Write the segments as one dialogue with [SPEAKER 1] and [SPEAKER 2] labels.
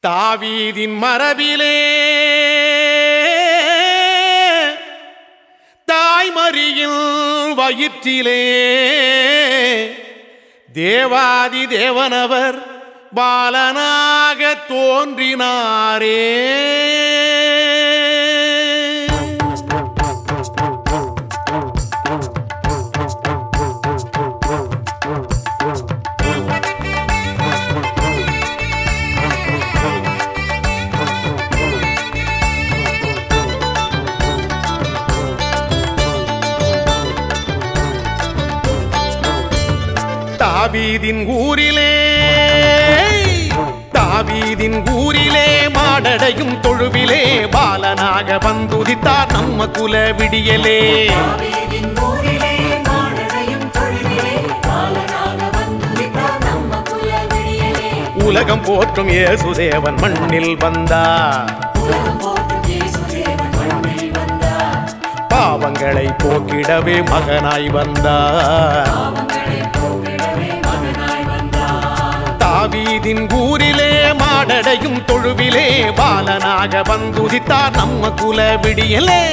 [SPEAKER 1] தாவீதின் மரபிலே தாய்மறியில் வயிற்றிலே தேவாதி தேவனவர் பாலனாக தோன்றினாரே தாவீதின் ஊரிலே தாவீதின் ஊரிலே மாடடையும் தொழுவிலே பாலனாக வந்துதித்தார் நம்ம குல விடியலே
[SPEAKER 2] தாவீதின் ஊரிலே மாடடையும் தொழுவிலே பாலனாக வந்துவிட்டார் நம்ம குல விடியலே.
[SPEAKER 1] உலகம் போற்றும் இயேசுதேவன் மண்ணில் வந்தார்
[SPEAKER 2] உலகம் போற்றும் இயேசுதேவன் மண்ணில் வந்தார்.
[SPEAKER 1] பாவங்களை போக்கிடவே மகனாய் வந்தார்
[SPEAKER 2] பாவங்களை போக்கிடவே மகனாய் வந்தார்.
[SPEAKER 1] தாவீதின் ஊரிலே மாடடையும் தொழுவிலே பாலனாக வந்துதித்தார் நம்ம குல விடியலே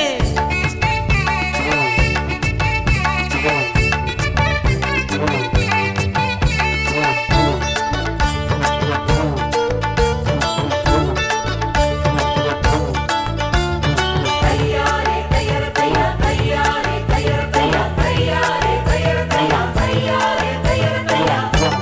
[SPEAKER 2] தையாரே தையர தையா, தையாரே தையர தையா, தையாரே தையர தையா, தையாரே தையர தையா.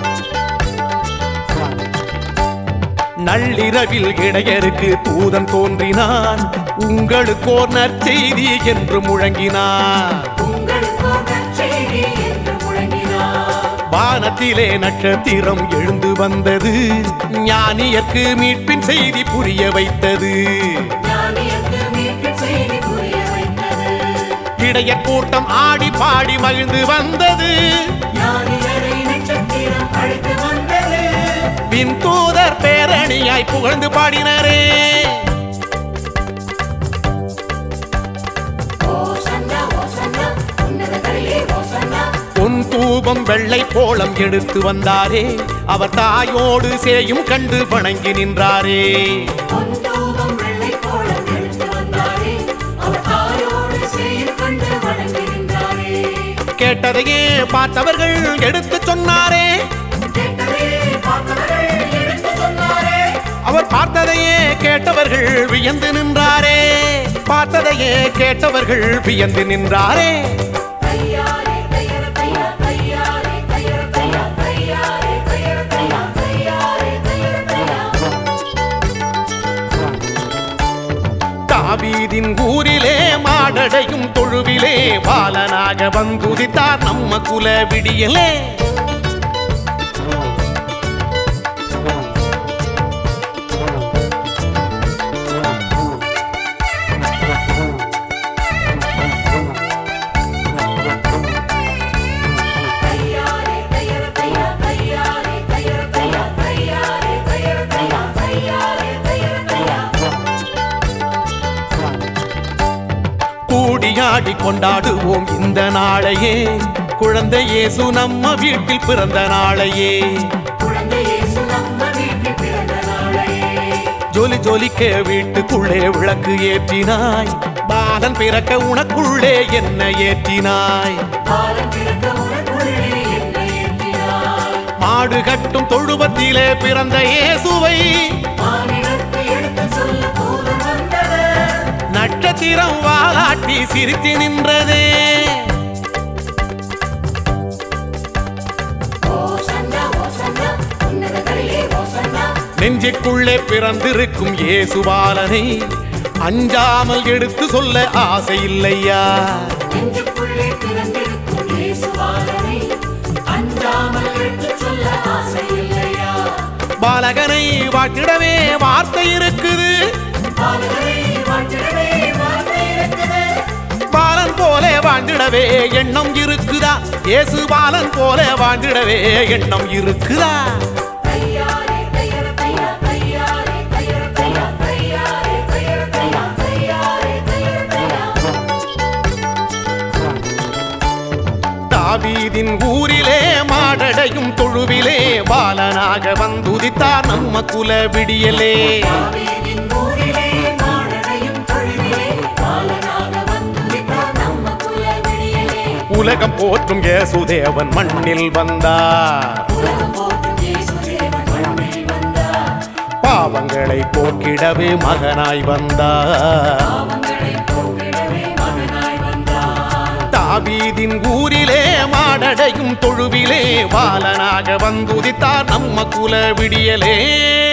[SPEAKER 1] நள்ளிரவில் இடையருக்கு தூதன் தோன்றினான் உங்களுக்கோர் நற்செய்தி என்று முழங்கினான்
[SPEAKER 2] உங்களுக்கோ நற்செய்தி என்று முழங்கினார்.
[SPEAKER 1] வானத்திலே நட்சத்திரம் எழுந்து வந்தது ஞானியர்க்கு மீட்பின் செய்தி புரிய வைத்தது
[SPEAKER 2] ஞானியர்க்கு மீட்பின் செய்தி புரிய வைத்தது.
[SPEAKER 1] இடையர் கூட்டம் ஆடி பாடி மகிழ்ந்து வந்தது
[SPEAKER 2] ஞானியரை நட்சத்திரம் அழைத்து வந்தது
[SPEAKER 1] வின் தூதர் பேரணியாய் புகழ்ந்து பாடினரே
[SPEAKER 2] ஓசன்னா ஓசன்னா உன்னதங்களிலே ஓசன்னா
[SPEAKER 1] பொன் தூபம் வெள்ளை கோலம் எடுத்து வந்தாரே அவர் தாயோடு சேயும் கண்டு வணங்கி நின்றாரே
[SPEAKER 2] பொன்தூபம் வெள்ளை கோலம் எடுத்து வந்தாரே அவர் தாயோடு செயல் கண்டு வணங்குகின்றாரே
[SPEAKER 1] கேட்டதையே பார்த்தவர்கள் எடுத்து சொன்னாரே
[SPEAKER 2] கேட்டதே பார்த்தவர்கள் எடுத்து சொன்னாரே
[SPEAKER 1] அவர் பார்த்ததையே கேட்டவர்கள் வியந்து நின்றாரே பார்த்ததையே கேட்டவர்கள் வியந்து நின்றாரே
[SPEAKER 2] தையாரே தையர தையா தையாரே தையர தையா தையாரே தையர தையா தையாரே தையர தையா
[SPEAKER 1] தாவீதின் ஊரிலே மாடடையும் தொழுவிலே பாலனாக வந்துதித்தார் நம்ம குல விடியலே
[SPEAKER 2] தையாரே தையர தையா தையாரே தையர தையா தையாரே தையர தையா தையாரே தையர தையா
[SPEAKER 1] கூடியாடி கொண்டாடுவோம் இந்த நாளையே குழந்தை இயேசு நம்ம வீட்டில் பிறந்த நாளையே
[SPEAKER 2] குழந்தை இயேசு நம்ம வீட்டில் பிறந்த நாளையே
[SPEAKER 1] ஜொலி ஜொலிக்க வீட்டுக்குள்ளே விளக்கு ஏற்றினாய் பாலன் பிறக்க உனக்குள்ளே என்ன ஏற்றினாய்
[SPEAKER 2] பாலம் பிறக்க உனக்குள்ளே என்னை ஏற்றினாய்.
[SPEAKER 1] மாடு கட்டும் தொழுவத்திலே பிறந்த இயேசுவை
[SPEAKER 2] மானிடத்தை எடுத்துச் சொல்ல தூதன் வந்தது.
[SPEAKER 1] நட்சத்திரம் வாலாட்டி சிரித்து நின்றதே
[SPEAKER 2] ஓசன்னா, ஓசன்னா, உன்னதங்களிலே ஓசன்னா.
[SPEAKER 1] நெஞ்சுக்குள்ளே பிறந்திருக்கும் இயேசுபாலனை அஞ்சாமல் எடுத்து சொல்ல ஆசை இல்லையா
[SPEAKER 2] நெஞ்சுக்குள்ளே பிறந்திருக்கும் இயேசுபாலனை அஞ்சாமல் எடுத்துச் சொல்ல ஆசை இல்லையா?
[SPEAKER 1] பாலகனை வாட்டிடவே வார்த்தை இருக்குது
[SPEAKER 2] பாலகனை வாழ்த்திடவே வார்த்தை இருக்குது.
[SPEAKER 1] பாலன் போல வாழ்ந்திடவே எண்ணம் இருக்குதா இயேசு பாலன் போல வாழ்ந்திடவே எண்ணம் இருக்குதா
[SPEAKER 2] தையாரே தையர தையா, தையாரே தையர தையா, தையாரே தையர தையா, தையாரே தையர தையா.
[SPEAKER 1] தாவீதின் ஊரிலே மாடடையும் தொழுவிலே பாலனாக பாலனாக வந்துதித்தார் நம்ம குல விடியலே
[SPEAKER 2] தாவீதின் ஊரிலே மாடனையும் தொழுவிலே பாலனாக வந்துதித்தார் நம்ம குல விடியலே
[SPEAKER 1] உலகம் போற்றும் இயேசுதேவன் மண்ணில் வந்தார்
[SPEAKER 2] உலகம் போற்றும் இயேசுதேவன் மண்ணில் வந்தார்
[SPEAKER 1] பாவங்களை போக்கிடவே மகனாய் வந்தார்
[SPEAKER 2] பாவங்களை போக்கிடவே மகனாய் வந்தார்
[SPEAKER 1] தாவீதின் ஊரிலே மாடடையும் தொழுவிலே பாலனாக வந்துதித்தார் நம்ம குல விடியலே